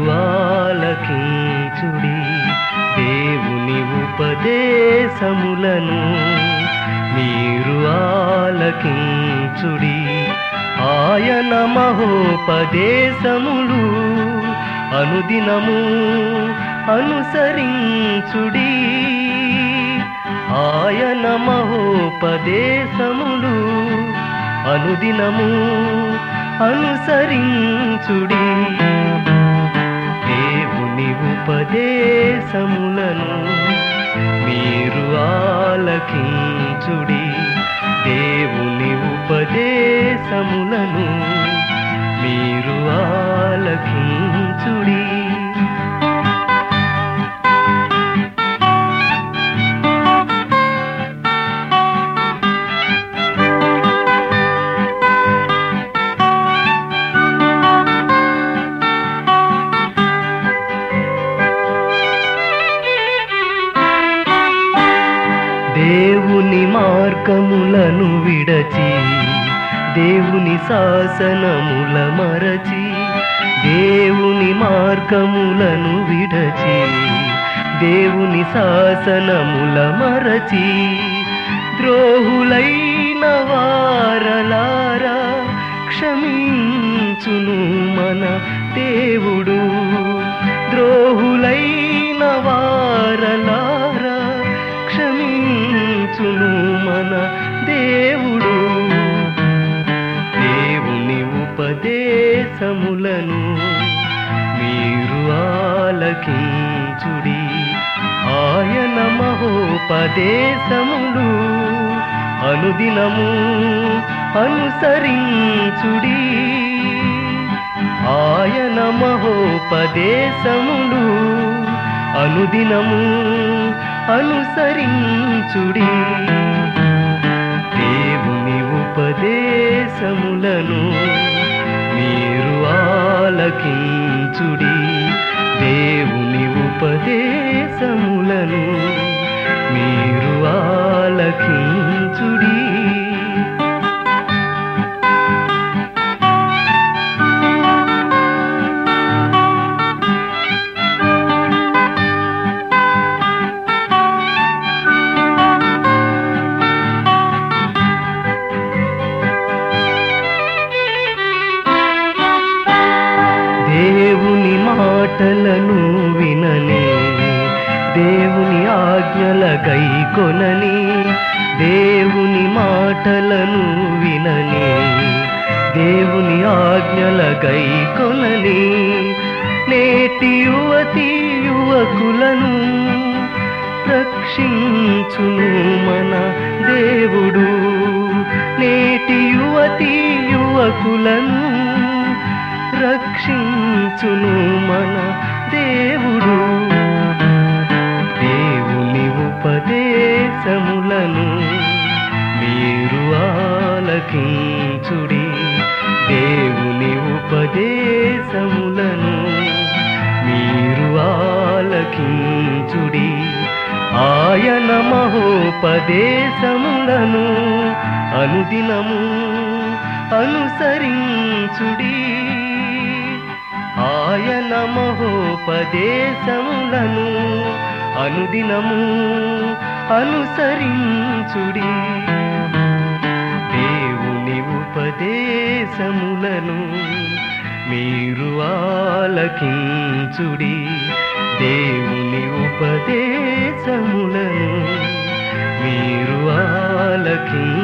ఆలకించుడి దేవుని ఉపదేశములను మీరు ఆలకించుడి ఆయన మహోపదేశములు అనుదినము అనుసరించుడి ఆయన మహోపదేశములు అనుదినము అనుసరించుడి దేవుని ఉపదేశములను మీరు ఆలకించుడి దేవుని ఉపదేశములను మీరు ఆలకించుడి దేవుని మార్గములను విడచి దేవుని శాసనముల మరచి దేవుని మార్గములను విడచి దేవుని శాసనముల మరచి ద్రోహులైన వారలారా క్షమించును మన దేవుడు ద్రోహులైన వారలారా క్షమించును మన దేవుడు దేవుని ఉపదేశములను మీరు ఆలకించుడి ఆయన మహోపదేశములు అనుదినము అనుసరించుడి ఆయన మహోపదేశములు అనుదినము అనుసరించుడి దేవుని ఉపదేశములను మీరు ఆలకించుడి దేవుని ఉపదేశములను మీరు ఆలకించుడి దేవుని మాటలను వినని దేవుని ఆజ్ఞల గైకొనని దేవుని మాటలను వినని దేవుని ఆజ్ఞల గైకొనని నేటి యువతి యువకులను రక్షించును మన దేవుడు నేటి యువతి యువకులను రక్షించును మన దేవుడు దేవుని ఉపదేశములను మీరు ఆలకించుడి దేవుని ఉపదేశములను మీరు ఆలకించుడి ఆయన మహోపదేశములను అనుదినము అనుసరించుడి ఆయన మహోపదేశములను అనుదినము అనుసరించుడి దేవుని ఉపదేశములను మీరు ఆలకించుడి దేవుని ఉపదేశములను మీరు ఆలకించుడి